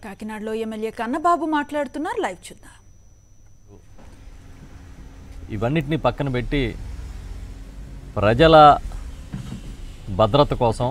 కాకినాడలో ఎమ్మెల్యే కన్నబాబు మాట్లాడుతున్నారు లైవ్ చూద్దాం ఇవన్నిటిని పక్కన పెట్టి ప్రజల భద్రత కోసం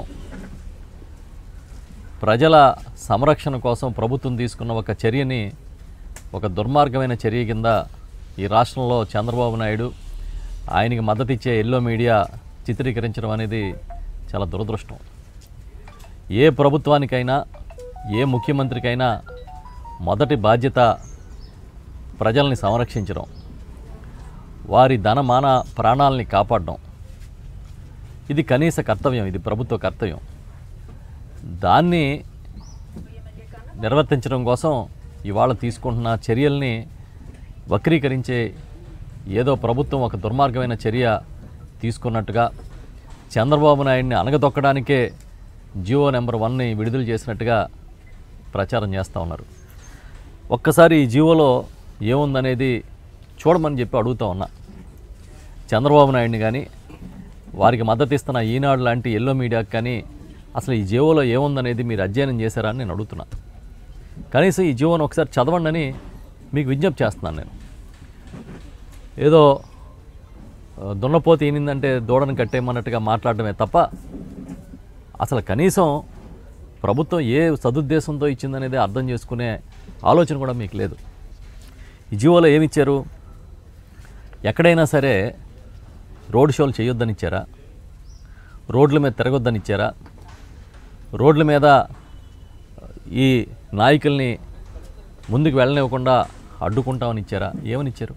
ప్రజల సంరక్షణ కోసం ప్రభుత్వం తీసుకున్న ఒక చర్యని ఒక దుర్మార్గమైన చర్య కింద ఈ రాష్ట్రంలో చంద్రబాబు నాయుడు ఆయనకి మద్దతు ఇచ్చే ఎల్లో మీడియా చిత్రీకరించడం అనేది చాలా దురదృష్టం ఏ ప్రభుత్వానికైనా ఏ ముఖ్యమంత్రికైనా మొదటి బాధ్యత ప్రజల్ని సంరక్షించడం వారి ధనమాన ప్రాణాలని కాపాడడం ఇది కనీస కర్తవ్యం ఇది ప్రభుత్వ కర్తవ్యం దాన్ని నిర్వర్తించడం కోసం ఇవాళ తీసుకుంటున్న చర్యల్ని వక్రీకరించే ఏదో ప్రభుత్వం ఒక దుర్మార్గమైన చర్య తీసుకున్నట్టుగా చంద్రబాబు నాయుడిని అనగదొక్కడానికే జియో నెంబర్ వన్ని విడుదల చేసినట్టుగా ప్రచారం చేస్తూ ఉన్నారు ఒక్కసారి ఈ జియోలో ఏముందనేది చూడమని చెప్పి అడుగుతా ఉన్నా చంద్రబాబు నాయుడిని కానీ వారికి మద్దతు ఇస్తున్న ఈనాడు లాంటి ఎల్లో మీడియాకి కానీ అసలు ఈ జియోలో ఏముందనేది మీరు అధ్యయనం చేశారా అని నేను అడుగుతున్నా కనీసం ఈ జియోను ఒకసారి చదవండి అని మీకు విజ్ఞప్తి చేస్తున్నాను నేను ఏదో ఆ, దున్నపోతే ఈనిందంటే దూడను కట్టేయమన్నట్టుగా మాట్లాడటమే తప్ప అసలు కనీసం ప్రభుత్వం ఏ సదుద్దేశంతో ఇచ్చిందనేది అర్థం చేసుకునే ఆలోచన కూడా మీకు లేదు ఈ జియోలో ఏమి ఇచ్చారు ఎక్కడైనా సరే రోడ్ షోలు చేయొద్దని ఇచ్చారా రోడ్ల మీద తిరగొద్దని ఇచ్చారా రోడ్ల మీద ఈ నాయకుల్ని ముందుకు వెళ్ళనివ్వకుండా అడ్డుకుంటామని ఇచ్చారా ఏమని ఇచ్చారు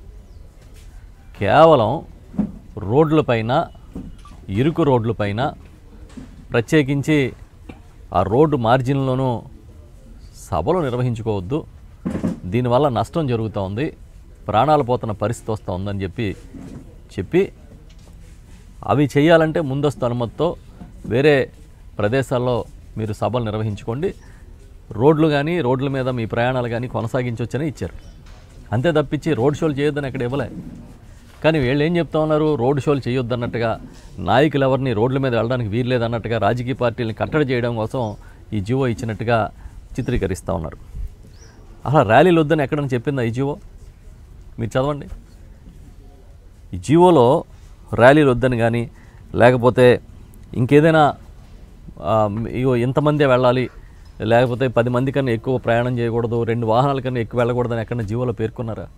కేవలం రోడ్లపైన ఇరుకు రోడ్లపైన ప్రత్యేకించి ఆ రోడ్డు మార్జిన్లోనూ సభలు నిర్వహించుకోవద్దు దీనివల్ల నష్టం జరుగుతూ ఉంది ప్రాణాలు పోతున్న పరిస్థితి వస్తూ ఉందని చెప్పి చెప్పి అవి చేయాలంటే ముందస్తు అనుమతితో వేరే ప్రదేశాల్లో మీరు సభలు నిర్వహించుకోండి రోడ్లు కానీ రోడ్ల మీద మీ ప్రయాణాలు కానీ కొనసాగించవచ్చని ఇచ్చారు అంతే తప్పించి రోడ్ షోలు చేయొద్దని అక్కడ ఇవ్వలే కానీ వీళ్ళు ఏం చెప్తా ఉన్నారు రోడ్ షోలు చేయొద్దన్నట్టుగా నాయకులు ఎవరిని రోడ్ల మీద వెళ్ళడానికి వీల్లేదన్నట్టుగా రాజకీయ పార్టీలను కట్టడి చేయడం కోసం ఈ జీవో ఇచ్చినట్టుగా చిత్రీకరిస్తూ ఉన్నారు అలా ర్యాలీలు వద్దని ఎక్కడని చెప్పిందా ఈ జీవో మీరు చదవండి ఈ జీవోలో ర్యాలీలు వద్దని కానీ లేకపోతే ఇంకేదైనా ఆ, ఇగో ఇంతమందే వెళ్ళాలి లేకపోతే పది మంది కన్నా ఎక్కువ ప్రయాణం చేయకూడదు రెండు వాహనాల కన్నా ఎక్కువ వెళ్ళకూడదని ఎక్కడన్నా జీవోలో పేర్కొన్నారా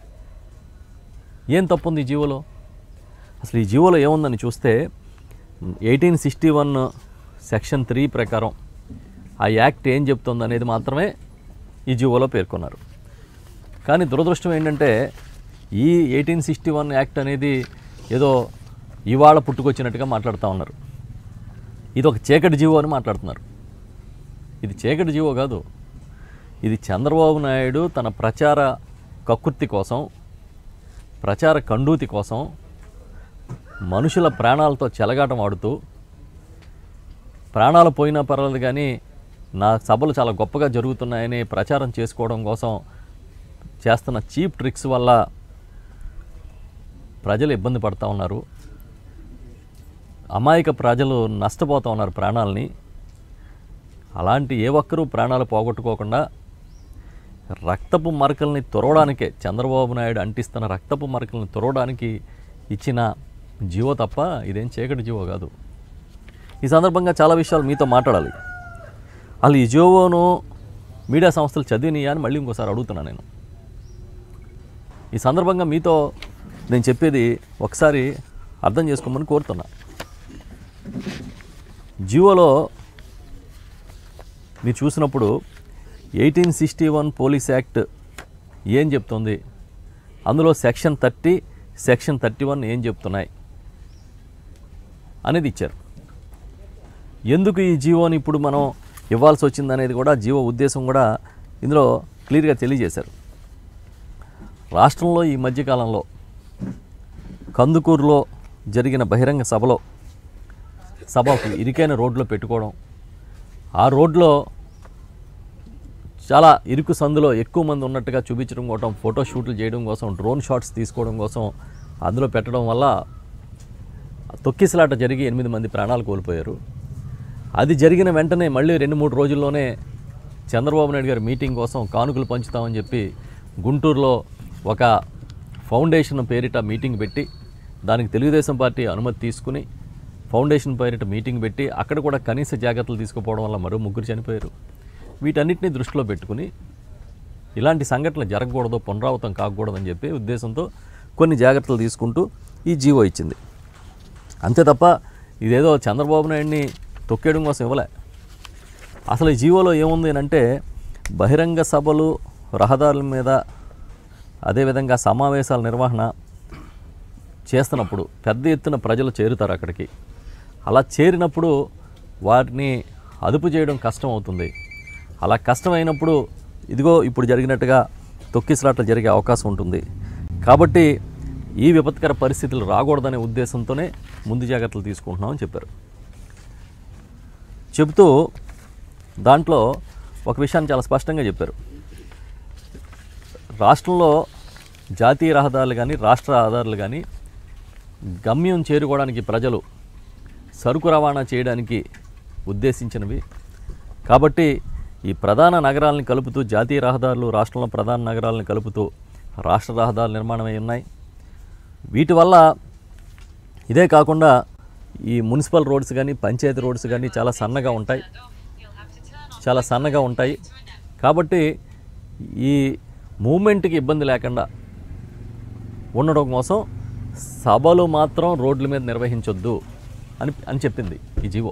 ఏం తప్పు ఉంది ఈ జీవోలో అసలు ఈ జీవోలో ఏముందని చూస్తే eighteen sixty one section three ప్రకారం ఆ యాక్ట్ ఏం చెప్తుంది అనేది మాత్రమే ఈ జీవోలో పేర్కొన్నారు కానీ దురదృష్టం ఏంటంటే ఈ ఎయిటీన్ సిక్స్టీ వన్ యాక్ట్ అనేది ఏదో ఇవాళ పుట్టుకొచ్చినట్టుగా మాట్లాడుతూ ఉన్నారు ఇది ఒక చీకటి జీవో అని మాట్లాడుతున్నారు ఇది చీకటి జీవో కాదు ఇది చంద్రబాబు నాయుడు తన ప్రచార కక్కుర్తి కోసం ప్రచార కండూతి కోసం మనుషుల ప్రాణాలతో చెలగాటం ఆడుతూ ప్రాణాలు పోయినా పర్వాలేదు కానీ నా సభలు చాలా గొప్పగా జరుగుతున్నాయని ప్రచారం చేసుకోవడం కోసం చేస్తున్న చీప్ ట్రిక్స్ వల్ల ప్రజలు ఇబ్బంది పడుతూ ఉన్నారు అమాయక ప్రజలు నష్టపోతూ ఉన్నారు ప్రాణాలని అలాంటి ఏ ఒక్కరూ ప్రాణాలు పోగొట్టుకోకుండా రక్తపు మరకల్ని తురవడానికే చంద్రబాబు నాయుడు అంటిస్తున్న రక్తపు మరకల్ని తురవడానికి ఇచ్చిన జీవో తప్ప ఇదేం చీకటి జీవో కాదు ఈ సందర్భంగా చాలా విషయాలు మీతో మాట్లాడాలి అసలు ఈ జీవోను మీడియా సంస్థలు చదివినాయా అని మళ్ళీ ఇంకోసారి అడుగుతున్నాను నేను ఈ సందర్భంగా మీతో నేను చెప్పేది ఒకసారి అర్థం చేసుకోమని కోరుతున్నా జియోలో మీరు చూసినప్పుడు eighteen sixty one police act ఏం చెప్తుంది అందులో section thirty section thirty one ఏం చెప్తున్నాయి అనేది ఇచ్చారు ఎందుకు ఈ జీవోని ఇప్పుడు మనం ఇవ్వాల్సి వచ్చింది అనేది కూడా జీవో ఉద్దేశం కూడా ఇందులో క్లియర్గా తెలియజేశారు రాష్ట్రంలో ఈ మధ్యకాలంలో కందుకూరులో జరిగిన బహిరంగ సభలో సభకు ఇరుకైన రోడ్లో పెట్టుకోవడం ఆ రోడ్లో చాలా ఇరుకు సందులో ఎక్కువ మంది ఉన్నట్టుగా చూపించడం కోసం ఫోటో షూట్లు చేయడం కోసం డ్రోన్ షాట్స్ తీసుకోవడం కోసం అందులో పెట్టడం వల్ల తొక్కిసలాట జరిగి ఎనిమిది మంది ప్రాణాలు కోల్పోయారు అది జరిగిన వెంటనే మళ్ళీ రెండు మూడు రోజుల్లోనే చంద్రబాబు నాయుడు గారి మీటింగ్ కోసం కానుకలు పంచుతామని చెప్పి గుంటూరులో ఒక ఫౌండేషన్ పేరిట మీటింగ్ పెట్టి దానికి తెలుగుదేశం పార్టీ అనుమతి తీసుకుని ఫౌండేషన్ పేరిట మీటింగ్ పెట్టి అక్కడ కూడా కనీస జాగ్రత్తలు తీసుకుపోవడం వల్ల మరో ముగ్గురు చనిపోయారు వీటన్నిటిని దృష్టిలో పెట్టుకుని ఇలాంటి సంఘటనలు జరగకూడదు పునరావృతం కాకూడదని చెప్పి ఉద్దేశంతో కొన్ని జాగ్రత్తలు తీసుకుంటూ ఈ జీవో ఇచ్చింది అంతే తప్ప ఇదేదో చంద్రబాబు నాయుడిని తొక్కేయడం కోసం ఇవ్వలే అసలు ఈ జీవోలో ఏముంది అని అంటే బహిరంగ సభలు రహదారుల మీద అదేవిధంగా సమావేశాల నిర్వహణ చేస్తున్నప్పుడు పెద్ద ఎత్తున ప్రజలు చేరుతారు అక్కడికి అలా చేరినప్పుడు వాటిని అదుపు చేయడం కష్టం అవుతుంది అలా కష్టమైనప్పుడు ఇదిగో ఇప్పుడు జరిగినట్టుగా తొక్కిసలాట్లు జరిగే అవకాశం ఉంటుంది కాబట్టి ఈ విపత్కర పరిస్థితులు రాకూడదనే ఉద్దేశంతోనే ముందు జాగ్రత్తలు తీసుకుంటున్నామని చెప్పారు చెబుతూ దాంట్లో ఒక విషయాన్ని చాలా స్పష్టంగా చెప్పారు రాష్ట్రంలో జాతీయ రహదారులు కానీ రాష్ట్ర రహదారులు కానీ గమ్యం చేరుకోవడానికి ప్రజలు సరుకు రవాణా చేయడానికి ఉద్దేశించినవి కాబట్టి ఈ ప్రధాన నగరాలను కలుపుతూ జాతీయ రహదారులు రాష్ట్రంలో ప్రధాన నగరాలను కలుపుతూ రాష్ట్ర రహదారులు నిర్మాణమై ఉన్నాయి వీటి వల్ల ఇదే కాకుండా ఈ మున్సిపల్ రోడ్స్ కానీ పంచాయతీ రోడ్స్ కానీ చాలా సన్నగా ఉంటాయి చాలా సన్నగా ఉంటాయి కాబట్టి ఈ మూమెంట్కి ఇబ్బంది లేకుండా ఉండడం కోసం సభలు మాత్రం రోడ్ల మీద నిర్వహించొద్దు అని అని చెప్పింది ఈ జీవో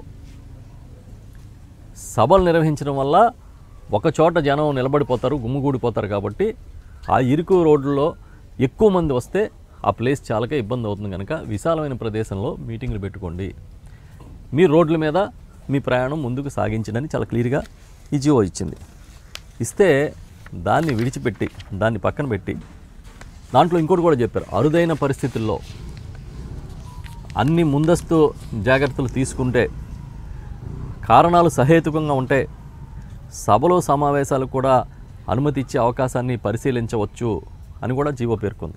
సభలు నిర్వహించడం వల్ల ఒక చోట జనం నిలబడిపోతారు గుమ్ముగూడిపోతారు కాబట్టి ఆ ఇరుకు రోడ్లలో ఎక్కువ మంది వస్తే ఆ ప్లేస్ చాలాగా ఇబ్బంది అవుతుంది కనుక విశాలమైన ప్రదేశంలో మీటింగ్లు పెట్టుకోండి మీ రోడ్ల మీద మీ ప్రయాణం ముందుకు సాగించడని చాలా క్లియర్గా ఈ జీవో ఇచ్చింది ఇస్తే దాన్ని విడిచిపెట్టి దాన్ని పక్కన పెట్టి దాంట్లో ఇంకోటి కూడా చెప్పారు అరుదైన పరిస్థితుల్లో అన్ని ముందస్తు జాగ్రత్తలు తీసుకుంటే కారణాలు సహేతుకంగా ఉంటే సభలో సమావేశాలకు కూడా అనుమతి ఇచ్చే అవకాశాన్ని పరిశీలించవచ్చు అని కూడా జీవో పేర్కొంది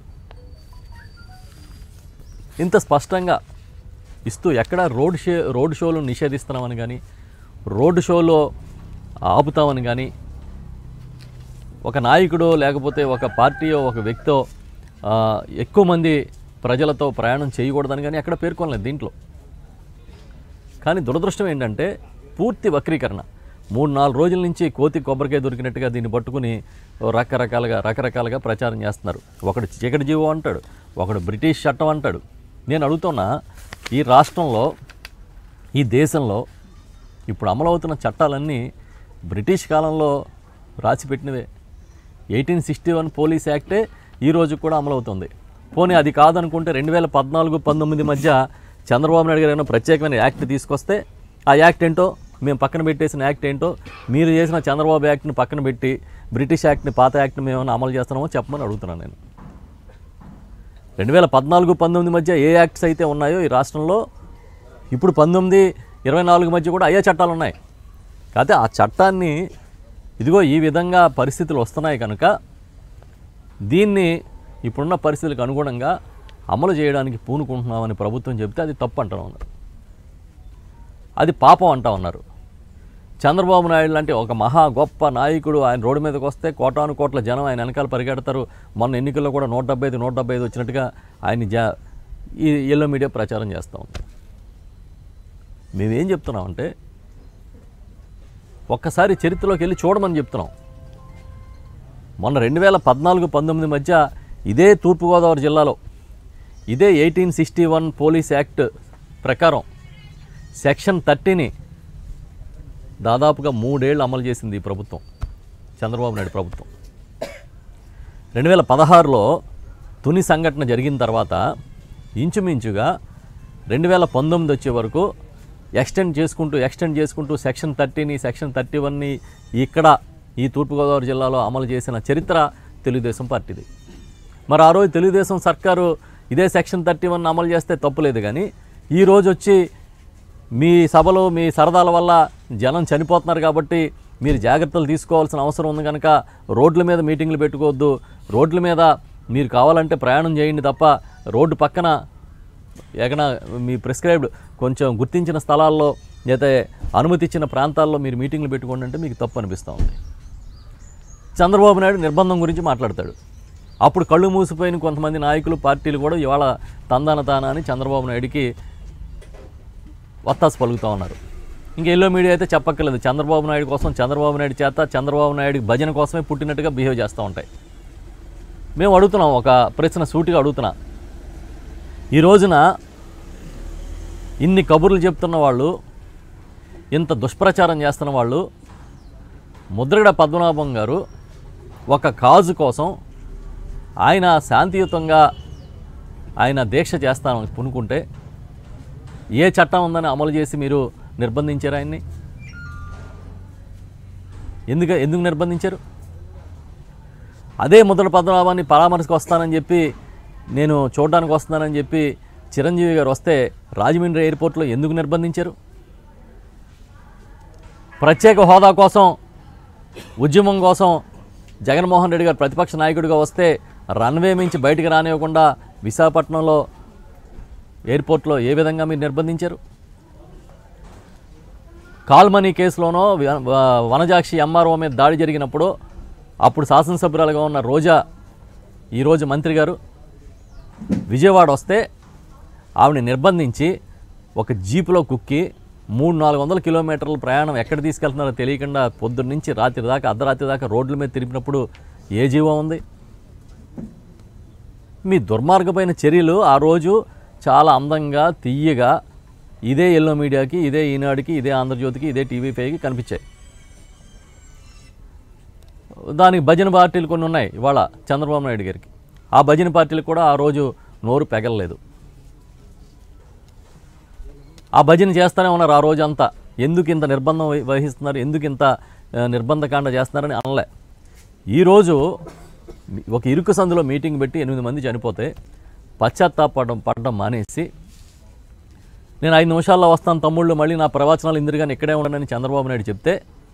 ఇంత స్పష్టంగా ఇస్తూ ఎక్కడ రోడ్ షో రోడ్ షోలు నిషేధిస్తున్నామని కానీ రోడ్ షోలో ఆపుతామని కానీ ఒక నాయకుడో లేకపోతే ఒక పార్టీయో ఒక వ్యక్తో ఆ, ఎక్కువ మంది ప్రజలతో ప్రయాణం చేయకూడదని కానీ ఎక్కడ పేర్కొనలేదు దీంట్లో కానీ దురదృష్టం ఏంటంటే పూర్తి వక్రీకరణ మూడు నాలుగు రోజుల నుంచి కోతి కొబ్బరికాయ దొరికినట్టుగా దీన్ని పట్టుకుని ఓ రకరకాలుగా రకరకాలుగా ప్రచారం చేస్తున్నారు ఒకడు చీకటి జీవో అంటాడు ఒకడు బ్రిటిష్ చట్టం అంటాడు నేను అడుగుతున్నా ఈ రాష్ట్రంలో ఈ దేశంలో ఇప్పుడు అమలవుతున్న చట్టాలన్నీ బ్రిటిష్ కాలంలో రాసిపెట్టినవే ఎయిటీన్ సిక్స్టీ వన్ పోలీస్ యాక్టే ఈ రోజు కూడా అమలవుతుంది పోనీ అది కాదనుకుంటే రెండు వేల పద్నాలుగు పంతొమ్మిది మధ్య చంద్రబాబు నాయుడు గారు ఏమైనా ప్రత్యేకమైన యాక్ట్ తీసుకొస్తే ఆ యాక్ట్ ఏంటో మేము పక్కన పెట్టేసిన యాక్ట్ ఏంటో మీరు చేసిన చంద్రబాబు యాక్ట్ని పక్కన పెట్టి బ్రిటిష్ యాక్ట్ని పాత యాక్ట్ని మేము ఏమైనా అమలు చేస్తున్నామో చెప్పమని అడుగుతున్నాను నేను రెండు వేల పద్నాలుగు పంతొమ్మిది మధ్య ఏ యాక్ట్స్ అయితే ఉన్నాయో ఈ రాష్ట్రంలో ఇప్పుడు పంతొమ్మిది ఇరవై నాలుగు మధ్య కూడా అయ్యే చట్టాలు ఉన్నాయి కాకపోతే ఆ చట్టాన్ని ఇదిగో ఈ విధంగా పరిస్థితులు వస్తున్నాయి కనుక దీన్ని ఇప్పుడున్న పరిస్థితులకు అనుగుణంగా అమలు చేయడానికి పూనుకుంటున్నామని ప్రభుత్వం చెబితే అది తప్పు అంటా ఉన్నారు అది పాపం అంటా ఉన్నారు చంద్రబాబు నాయుడు లాంటి ఒక మహా గొప్ప నాయకుడు ఆయన రోడ్డు మీదకి వస్తే కోటాను కోట్ల జనం ఆయన వెనకాల పరిగెడతారు మొన్న ఎన్నికల్లో కూడా నూట డెబ్బై ఐదు నూట డెబ్బై ఐదు వచ్చినట్టుగా ఆయన జా ఈ ఎల్లో మీడియా ప్రచారం చేస్తూ ఉంది మేమేం చెప్తున్నామంటే ఒక్కసారి చరిత్రలోకి వెళ్ళి చూడమని చెప్తున్నాం మొన్న రెండు వేల పద్నాలుగు పంతొమ్మిది మధ్య ఇదే తూర్పుగోదావరి జిల్లాలో ఇదే eighteen sixty one police act ప్రకారం సెక్షన్ థర్టీని దాదాపుగా మూడేళ్ళు అమలు చేసింది ఈ ప్రభుత్వం చంద్రబాబు నాయుడు ప్రభుత్వం రెండు వేల పదహారులో తుని సంఘటన జరిగిన తర్వాత ఇంచుమించుగా రెండు వేల పంతొమ్మిది వచ్చే వరకు ఎక్స్టెండ్ చేసుకుంటూ ఎక్స్టెండ్ చేసుకుంటూ సెక్షన్ థర్టీని సెక్షన్ థర్టీ వన్ని ఇక్కడ ఈ తూర్పుగోదావరి జిల్లాలో అమలు చేసిన చరిత్ర తెలుగుదేశం పార్టీది మరి ఆ రోజు తెలుగుదేశం సర్కారు ఇదే సెక్షన్ థర్టీ వన్ అమలు చేస్తే తప్పులేదు కానీ ఈ రోజు వచ్చి మీ సభలో మీ సరదాల వల్ల జనం చనిపోతున్నారు కాబట్టి మీరు జాగ్రత్తలు తీసుకోవాల్సిన అవసరం ఉంది కనుక రోడ్ల మీద మీటింగ్లు పెట్టుకోవద్దు రోడ్ల మీద మీరు కావాలంటే ప్రయాణం చేయండి తప్ప రోడ్డు పక్కన ఎక్కడ మీ ప్రిస్క్రైబ్డ్ కొంచెం గుర్తించిన స్థలాల్లో అయితే అనుమతి ఇచ్చిన ప్రాంతాల్లో మీరు మీటింగ్లు పెట్టుకోండి అంటే మీకు తప్పు అనిపిస్తూ ఉంది చంద్రబాబు నాయుడు నిర్బంధం గురించి మాట్లాడతాడు అప్పుడు కళ్ళు మూసిపోయిన కొంతమంది నాయకులు పార్టీలు కూడా ఇవాళ తందాన తానా అని చంద్రబాబు నాయుడికి వత్తాసు పలుకుతూ ఉన్నారు ఇంకా ఎల్లో మీడియా అయితే చెప్పక్కర్లేదు చంద్రబాబు నాయుడు కోసం చంద్రబాబు నాయుడు చేత చంద్రబాబు నాయుడు భజన కోసమే పుట్టినట్టుగా బిహేవ్ చేస్తూ ఉంటాయి మేము అడుగుతున్నాం ఒక ప్రశ్న సూటిగా అడుగుతున్నా ఈ రోజున ఇన్ని కబుర్లు చెప్తున్న వాళ్ళు ఇంత దుష్ప్రచారం చేస్తున్న వాళ్ళు ముద్రగడ పద్మనాభం గారు ఒక కాజు కోసం ఆయన శాంతియుతంగా ఆయన దీక్ష చేస్తామని పునుకుంటే ఏ చట్టం ఉందని అమలు చేసి మీరు నిర్బంధించారు ఆయన్ని ఎందుకు ఎందుకు నిర్బంధించారు అదే ముద్రగడ పద్మనాభాన్ని పరామర్శకు వస్తానని చెప్పి నేను చూడడానికి వస్తున్నానని చెప్పి చిరంజీవి గారు వస్తే రాజమండ్రి ఎయిర్పోర్ట్లో ఎందుకు నిర్బంధించారు ప్రత్యేక హోదా కోసం ఉద్యమం కోసం జగన్మోహన్ రెడ్డి గారు ప్రతిపక్ష నాయకుడిగా వస్తే రన్వే మించి బయటికి రానివ్వకుండా విశాఖపట్నంలో ఎయిర్పోర్ట్లో ఏ విధంగా మీరు నిర్బంధించారు కాల్మనీ కేసులోనో వ- వ- వనజాక్షి ఎంఆర్ఓ మీద దాడి జరిగినప్పుడు అప్పుడు శాసనసభ్యురాలుగా ఉన్న రోజా ఈరోజు మంత్రి గారు విజయవాడ వస్తే ఆవిడ నిర్బంధించి ఒక జీపులో కుక్కి మూడు నాలుగు వందల కిలోమీటర్ల ప్రయాణం ఎక్కడ తీసుకెళ్తున్నారో తెలియకుండా పొద్దున్న నుంచి రాత్రి దాకా అర్ధరాత్రి దాకా రోడ్ల మీద తిరిగినప్పుడు ఏ జీవం ఉంది మీ దుర్మార్గమైన చర్యలు ఆ రోజు చాలా అందంగా తీయగా ఇదే ఎల్లో మీడియాకి ఇదే ఈనాడుకి ఇదే ఆంధ్రజ్యోతికి ఇదే టీవీ ఫైవ్కి కనిపించాయి దానికి భజన పార్టీలు కొన్ని ఉన్నాయి ఇవాళ చంద్రబాబు నాయుడు గారికి ఆ భజన పార్టీలు కూడా ఆ రోజు నోరు పెగలలేదు ఆ భజన చేస్తూనే ఉన్నారు ఆ రోజంతా ఎందుకు ఇంత నిర్బంధం వహి- వహిస్తున్నారు ఎందుకు ఇంత ఆ, నిర్బంధకాండ చేస్తున్నారని అనలే ఈరోజు మీ- ఒక ఇరుకు సందులో మీటింగ్ పెట్టి ఎనిమిది మంది చనిపోతే పశ్చాత్తాపడడం పడడం మానేసి నేను ఐదు నిమిషాల్లో వస్తాను తమ్ముళ్ళు మళ్ళీ నా ప్రవచనాలు ఇందిరిగాని ఇక్కడే ఉండనని చంద్రబాబు నాయుడు చెప్తే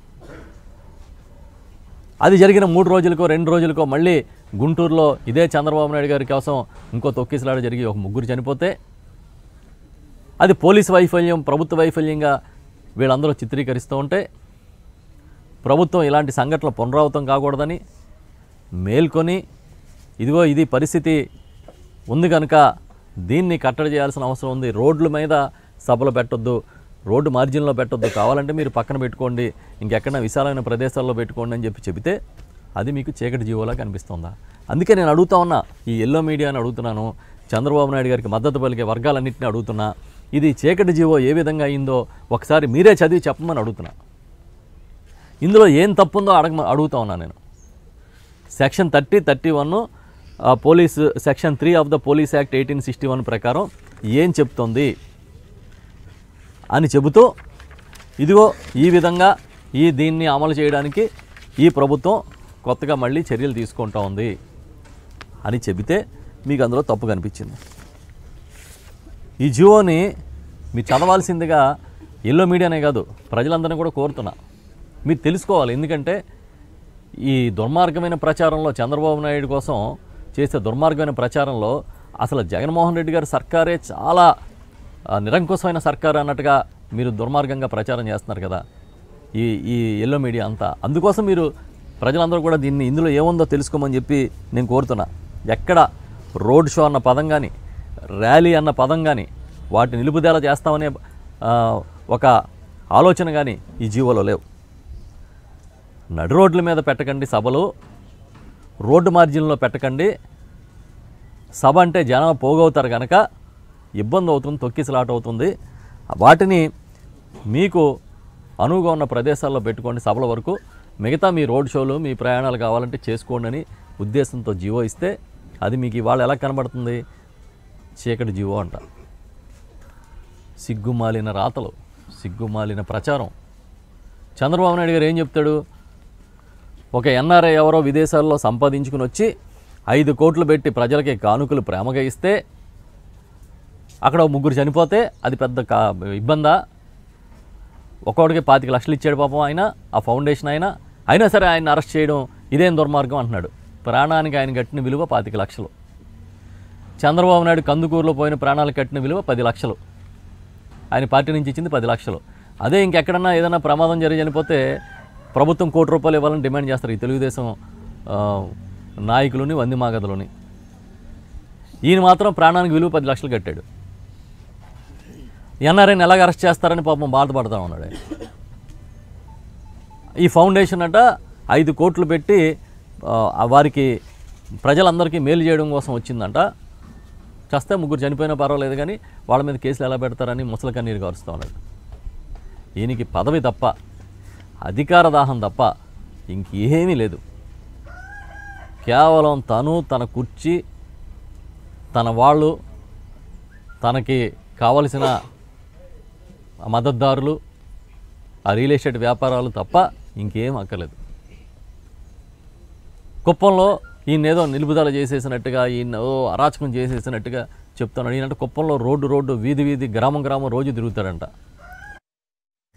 అది జరిగిన మూడు రోజులకో రెండు రోజులకో మళ్ళీ గుంటూరులో ఇదే చంద్రబాబు నాయుడు గారి కోసం ఇంకో తొక్కిసలాట జరిగి ఒక ముగ్గురు చనిపోతే అది పోలీస్ వైఫల్యం ప్రభుత్వ వైఫల్యంగా వీళ్ళందరూ చిత్రీకరిస్తూ ఉంటే ప్రభుత్వం ఇలాంటి సంఘటనలు పునరావృతం కాకూడదని మేల్కొని ఇదిగో ఇది పరిస్థితి ఉంది కనుక దీన్ని కట్టడి చేయాల్సిన అవసరం ఉంది రోడ్ల మీద సభలు పెట్టొద్దు రోడ్డు మార్జిన్లో పెట్టొద్దు కావాలంటే మీరు పక్కన పెట్టుకోండి ఇంకెక్కడైనా విశాలమైన ప్రదేశాల్లో పెట్టుకోండి అని చెప్పి చెబితే అది మీకు చీకటి జీవోలా కనిపిస్తుందా అందుకే నేను అడుగుతా ఉన్నా ఈ ఎల్లో మీడియాని అడుగుతున్నాను చంద్రబాబు నాయుడు గారికి మద్దతు పలికే వర్గాలన్నింటినీ అడుగుతున్నా ఇది చీకటి జీవో ఏ విధంగా అయిందో ఒకసారి మీరే చదివి చెప్పమని అడుగుతున్నా ఇందులో ఏం తప్పుందో అడగ అడుగుతా ఉన్నా నేను section thirty thirty one police section three of the police act eighteen sixty one ప్రకారం ఏం చెప్తోంది అని చెబుతూ ఇదిగో ఈ విధంగా ఈ దీన్ని అమలు చేయడానికి ఈ ప్రభుత్వం కొత్తగా మళ్ళీ చర్యలు తీసుకుంటా ఉంది అని చెబితే మీకు అందులో తప్పు కనిపించింది ఈ జియోని మీరు చదవాల్సిందిగా ఎల్లో మీడియానే కాదు ప్రజలందరినీ కూడా కోరుతున్నా మీరు తెలుసుకోవాలి ఎందుకంటే ఈ దుర్మార్గమైన ప్రచారంలో చంద్రబాబు నాయుడు కోసం చేసే దుర్మార్గమైన ప్రచారంలో అసలు జగన్మోహన్ రెడ్డి గారి సర్కారే చాలా ఆ, నిరంకుశమైన సర్కార్ అన్నట్టుగా మీరు దుర్మార్గంగా ప్రచారం చేస్తున్నారు కదా ఈ ఈ ఎల్లో మీడియా అంతా అందుకోసం మీరు ప్రజలందరూ కూడా దీన్ని ఇందులో ఏముందో తెలుసుకోమని చెప్పి నేను కోరుతున్నా ఎక్కడ రోడ్ షో అన్న పదం కానీ ర్యాలీ అన్న పదం కానీ వాటిని నిలుపుదల చేస్తామనే ఆ, ఒక ఆలోచన కానీ ఈ జీవోలో లేవు నడి రోడ్ల మీద పెట్టకండి సభలు రోడ్డు మార్జిన్లో పెట్టకండి సభ అంటే జనం పోగవుతారు కనుక ఇబ్బంది అవుతుంది తొక్కిసలాట అవుతుంది వాటిని మీకు అనువుగా ఉన్న ప్రదేశాల్లో పెట్టుకోండి సభల వరకు మిగతా మీ రోడ్ షోలు మీ ప్రయాణాలు కావాలంటే చేసుకోండి అని ఉద్దేశంతో జీవో ఇస్తే అది మీకు ఇవాళ ఎలా కనబడుతుంది చీకటి జీవో అంట సిగ్గుమాలిన రాతలు సిగ్గుమాలిన ప్రచారం చంద్రబాబు నాయుడు గారు ఏం చెప్తాడు ఒక ఎన్ఆర్ఐ ఎవరో విదేశాల్లో సంపాదించుకుని వచ్చి ఐదు కోట్లు పెట్టి ప్రజలకి కానుకలు ప్రేమగా ఇస్తే అక్కడ ఓ ముగ్గురు చనిపోతే అది పెద్ద కా ఇబ్బందా ఒక్కొక్కడికి పాతిక లక్షలు ఇచ్చాడు పాపం ఆయన ఆ ఫౌండేషన్ ఆయన అయినా సరే ఆయన అరెస్ట్ చేయడం ఇదేం దుర్మార్గం అంటున్నాడు ప్రాణానికి ఆయన కట్టిన విలువ పాతిక లక్షలు చంద్రబాబు నాయుడు కందుకూరులో పోయిన ప్రాణాలు కట్టిన విలువ పది లక్షలు ఆయన పార్టీ నుంచి ఇచ్చింది పది లక్షలు అదే ఇంకెక్కడన్నా ఏదైనా ప్రమాదం జరిగి చనిపోతే ప్రభుత్వం కోటి రూపాయలు ఇవ్వాలని డిమాండ్ చేస్తారు ఈ తెలుగుదేశం ఆ, నాయకులని వంది మాగదులని ఈయన మాత్రం ప్రాణానికి విలువ పది లక్షలు కట్టాడు ఎన్ఆర్ఐని ఎలాగ అరెస్ట్ చేస్తారని పాపం బాధపడతా ఉన్నాడు ఆయన. ఈ ఫౌండేషన్ అట ఐదు కోట్లు పెట్టి ఆ, వారికి ప్రజలందరికీ మేలు చేయడం కోసం వచ్చిందంట చస్తే ముగ్గురు చనిపోయినా పర్వాలేదు కానీ వాళ్ళ మీద కేసులు ఎలా పెడతారని ముసలి కన్నీరు కారుస్తూ ఉన్నాడు ఈయనకి పదవి తప్ప అధికార దాహం తప్ప ఇంకేమీ లేదు కేవలం తను తన కుర్చీ తన వాళ్ళు తనకి కావలసిన మద్దతుదారులు ఆ రియల్ ఎస్టేట్ వ్యాపారాలు తప్ప ఇంకేం అక్కర్లేదు కుప్పంలో ఈయన ఏదో నిలుపుదల చేసేసినట్టుగా ఈయన ఓ అరాచకం చేసేసినట్టుగా చెప్తున్నాడు ఈయనంటే కుప్పంలో రోడ్డు రోడ్డు వీధి వీధి గ్రామం గ్రామం రోజు తిరుగుతాడంట